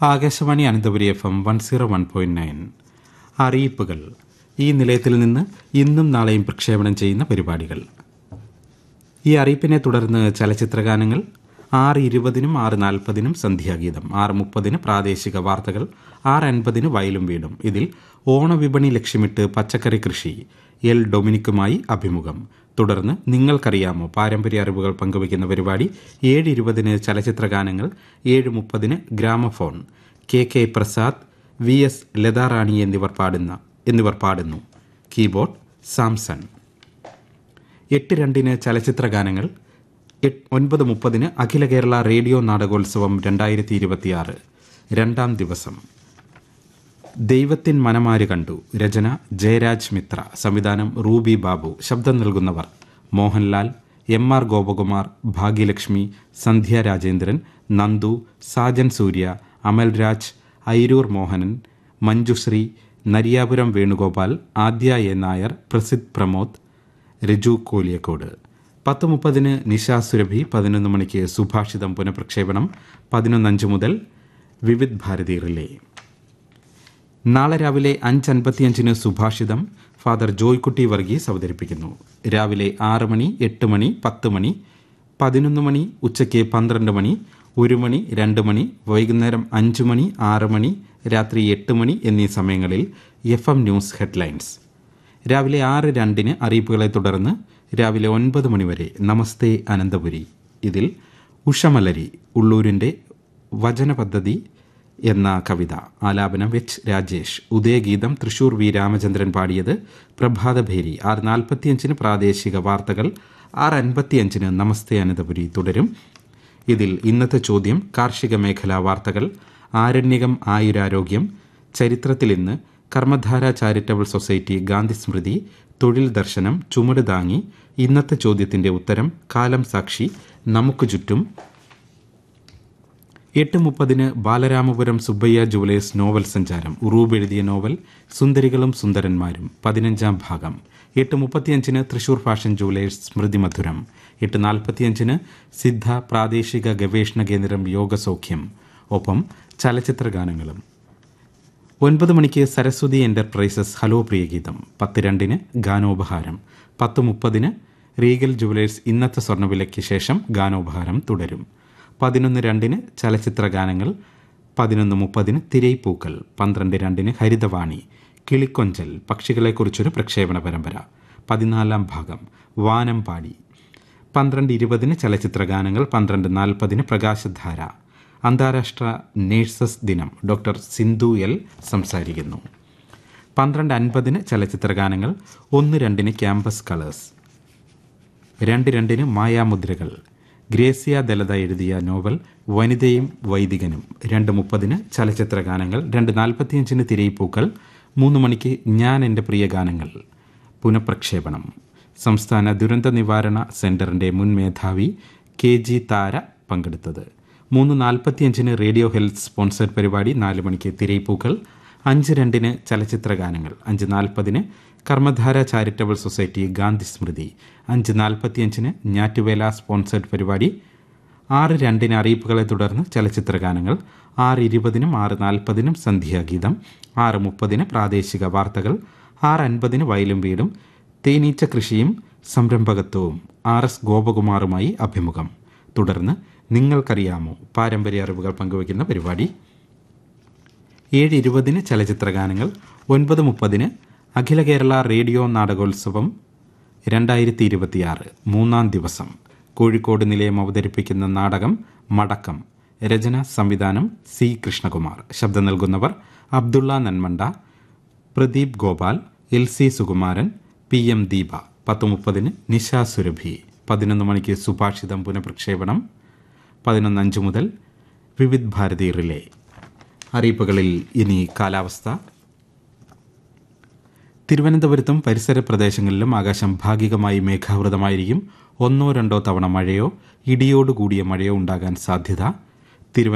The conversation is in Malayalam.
Akashvani Ananthapuri F M one zero one point nine അറിയിപ്പുകൾ ഈ നിലയത്തിൽ നിന്ന് ഇന്നും നാളെയും പ്രക്ഷേപണം ചെയ്യുന്ന പരിപാടികൾ ഈ അറിയിപ്പിനെ തുടർന്ന് ചലച്ചിത്രഗാനങ്ങൾ ആറ് ഇരുപതിനും ആറ് നാൽപ്പതിനും സന്ധ്യാഗീതം ആറ് മുപ്പതിന് പ്രാദേശിക വാർത്തകൾ ആറ് അൻപതിന് വയലും വീടും ഇതിൽ ഓണവിപണി ലക്ഷ്യമിട്ട് പച്ചക്കറി കൃഷി എൽ ഡൊമിനിക്കുമായി അഭിമുഖം തുടർന്ന് നിങ്ങൾക്കറിയാമോ പാരമ്പര്യ അറിവുകൾ പങ്കുവയ്ക്കുന്ന പരിപാടി ഏഴ് ഇരുപതിന് ചലച്ചിത്രഗാനങ്ങൾ ഏഴ് മുപ്പതിന് gramophone K K Prasad V S Latharani എന്നിവർ പാടുന്ന എന്നിവർ പാടുന്നു കീബോർഡ് സാംസൺ എട്ട് രണ്ടിന് ചലച്ചിത്ര ഗാനങ്ങൾ എട്ട് ഒൻപത് മുപ്പതിന് അഖില കേരള റേഡിയോ നാടകോത്സവം രണ്ടായിരത്തി ഇരുപത്തിയാറ് രണ്ടാം ദിവസം ദൈവത്തിൻ മനമാര് കണ്ടു രചന ജയരാജ് മിത്ര സംവിധാനം റൂബി ബാബു ശബ്ദം നൽകുന്നവർ Mohanlal M R Gopakumar Bhagyalakshmi Sandhya Rajendran Nandu Sajan Surya Amalraj Airoor Mohanan Manjushree Nariyapuram Venugopal Adhya A Nair Prasid Pramod Raju Koliyakode പത്ത് മുപ്പതിന് നിശാ സുരഭി പതിനൊന്ന് മണിക്ക് സുഭാഷിതം പുനഃപ്രക്ഷേപണം പതിനൊന്നഞ്ച് മുതൽ വിവിധ് ഭാരതി റിലേ നാളെ രാവിലെ അഞ്ച് അൻപത്തിയഞ്ചിന് സുഭാഷിതം ഫാദർ ജോയ്ക്കുട്ടി വർഗീസ് അവതരിപ്പിക്കുന്നു രാവിലെ ആറ് മണി എട്ട് മണി പത്ത് മണി പതിനൊന്ന് മണി ഉച്ചയ്ക്ക് പന്ത്രണ്ട് മണി ഒരു മണി രണ്ട് മണി വൈകുന്നേരം അഞ്ച് മണി ആറ് മണി രാത്രി എട്ട് മണി എന്നീ സമയങ്ങളിൽ എഫ് എം ന്യൂസ് ഹെഡ്ലൈൻസ് രാവിലെ ആറ് രണ്ടിന് അറിയിപ്പുകളെ തുടർന്ന് രാവിലെ ഒൻപത് മണിവരെ നമസ്തേ അനന്തപുരി ഇതിൽ ഉഷമലരി ഉള്ളൂരിൻ്റെ വചന പദ്ധതി എന്ന കവിത ആലാപനം എച്ച് രാജേഷ് ഉദയഗീതം തൃശൂർ വി രാമചന്ദ്രൻ പാടിയത് പ്രഭാതഭേരി ആറ് നാൽപ്പത്തിയഞ്ചിന് പ്രാദേശിക വാർത്തകൾ ആറ് അൻപത്തിയഞ്ചിന് നമസ്തേ അനന്തപുരി തുടരും ഇതിൽ ഇന്നത്തെ ചോദ്യം കാർഷിക മേഖലാ വാർത്തകൾ ആരണ്യകം ആയുരാരോഗ്യം ചരിത്രത്തിൽ ഇന്ന് കർമ്മധാര ചാരിറ്റബിൾ സൊസൈറ്റി ഗാന്ധി സ്മൃതി തൊഴിൽ ദർശനം ചുമട് താങ്ങി ഇന്നത്തെ ചോദ്യത്തിന്റെ ഉത്തരം കാലം സാക്ഷി നമുക്ക് ചുറ്റും എട്ട് മുപ്പതിന് ബാലരാമപുരം സുബ്ബയ്യ ജുവലേഴ്സ് നോവൽ സഞ്ചാരം ഉറൂബ് എഴുതിയ നോവൽ സുന്ദരികളും സുന്ദരന്മാരും പതിനഞ്ചാം ഭാഗം എട്ട് മുപ്പത്തിയഞ്ചിന് തൃശൂർ ഫാഷൻ ജുവലേഴ്സ് സ്മൃതി മധുരം എട്ട് നാൽപ്പത്തിയഞ്ചിന് സിദ്ധ പ്രാദേശിക ഗവേഷണ കേന്ദ്രം യോഗസൗഖ്യം ഒപ്പം ചലച്ചിത്ര ഗാനങ്ങളും ഒൻപത് മണിക്ക് സരസ്വതി എന്റർപ്രൈസസ് ഹലോ പ്രിയഗീതം പത്ത് രണ്ടിന് ഗാനോപഹാരം പത്ത് മുപ്പതിന് റീഗൽ ജുവലേഴ്സ് ഇന്നത്തെ സ്വർണ്ണവിലയ്ക്ക് ശേഷം ഗാനോപഹാരം തുടരും പതിനൊന്ന് രണ്ടിന് ചലച്ചിത്ര ഗാനങ്ങൾ പതിനൊന്ന് മുപ്പതിന് തിരൈപ്പൂക്കൾ പന്ത്രണ്ട് രണ്ടിന് ഹരിതവാണി കിളിക്കൊഞ്ചൽ പക്ഷികളെക്കുറിച്ചൊരു പ്രക്ഷേപണ പരമ്പര പതിനാലാം ഭാഗം വാനം പാടി പന്ത്രണ്ട് ഇരുപതിന് ചലച്ചിത്ര ഗാനങ്ങൾ പന്ത്രണ്ട് നാൽപ്പതിന് പ്രകാശധാര അന്താരാഷ്ട്ര നേഴ്സസ് ദിനം ഡോക്ടർ സിന്ധു എൽ സംസാരിക്കുന്നു പന്ത്രണ്ട് അൻപതിന് ചലച്ചിത്ര ഗാനങ്ങൾ ഒന്ന് രണ്ടിന് ക്യാമ്പസ് കളേഴ്സ് രണ്ട് രണ്ടിന് മായാമുദ്രകൾ ഗ്രേസിയ ദലത എഴുതിയ നോവൽ വനിതയും വൈദികനും രണ്ട് മുപ്പതിന് ചലച്ചിത്ര ഗാനങ്ങൾ രണ്ട് നാൽപ്പത്തിയഞ്ചിന് തിരയിപ്പൂക്കൾ മൂന്ന് മണിക്ക് ഞാൻ എൻ്റെ പ്രിയ ഗാനങ്ങൾ പുനഃപ്രക്ഷേപണം സംസ്ഥാന ദുരന്ത നിവാരണ സെന്ററിന്റെ മുൻ മേധാവി കെ ജി താര പങ്കെടുത്തത് മൂന്ന് നാൽപ്പത്തിയഞ്ചിന് റേഡിയോ ഹെൽത്ത് സ്പോൺസർഡ് പരിപാടി നാല് മണിക്ക് തിരയിപ്പൂക്കൾ അഞ്ച് രണ്ടിന് ചലച്ചിത്ര ഗാനങ്ങൾ അഞ്ച് നാൽപ്പതിന് കർമ്മധാര ചാരിറ്റബിൾ സൊസൈറ്റി ഗാന്ധി സ്മൃതി അഞ്ച് നാൽപ്പത്തിയഞ്ചിന് ഞാറ്റുവേല സ്പോൺസർഡ് പരിപാടി ആറ് രണ്ടിന് അറിയിപ്പുകളെ തുടർന്ന് ചലച്ചിത്ര ഗാനങ്ങൾ ആറ് ഇരുപതിനും ആറ് നാൽപ്പതിനും സന്ധ്യാഗീതം ആറ് മുപ്പതിന് പ്രാദേശിക വാർത്തകൾ ആറ് അൻപതിന് വയലും വീടും തേനീച്ച കൃഷിയും സംരംഭകത്വവും ആർ എസ് ഗോപകുമാറുമായി അഭിമുഖം തുടർന്ന് നിങ്ങൾക്കറിയാമോ പാരമ്പര്യ അറിവുകൾ പങ്കുവയ്ക്കുന്ന പരിപാടി ഏഴ് ഇരുപതിന് ചലച്ചിത്ര ഗാനങ്ങൾ ഒൻപത് മുപ്പതിന് അഖില കേരള റേഡിയോ നാടകോത്സവം രണ്ടായിരത്തി ഇരുപത്തിയാറ് മൂന്നാം ദിവസം കോഴിക്കോട് നിലയം അവതരിപ്പിക്കുന്ന നാടകം മടക്കം രചന സംവിധാനം സി കൃഷ്ണകുമാർ ശബ്ദം നൽകുന്നവർ Abdulla Nanmanda Pradeep Gopal L C Sukumaran P M Deepa പത്ത് മുപ്പതിന് നിശ സുരഭി പതിനൊന്ന് മണിക്ക് സുഭാഷിതം പുനഃപ്രക്ഷേപണം പതിനൊന്ന് അഞ്ച് മുതൽ വിവിധ് ഭാരതി റിലേ അറിയിപ്പുകളിൽ ഇനി കാലാവസ്ഥ തിരുവനന്തപുരത്തും പരിസര പ്രദേശങ്ങളിലും ആകാശം ഭാഗികമായി മേഘാവൃതമായിരിക്കും ഒന്നോ രണ്ടോ തവണ മഴയോ ഇടിയോടുകൂടിയ മഴയോ ഉണ്ടാകാൻ സാധ്യത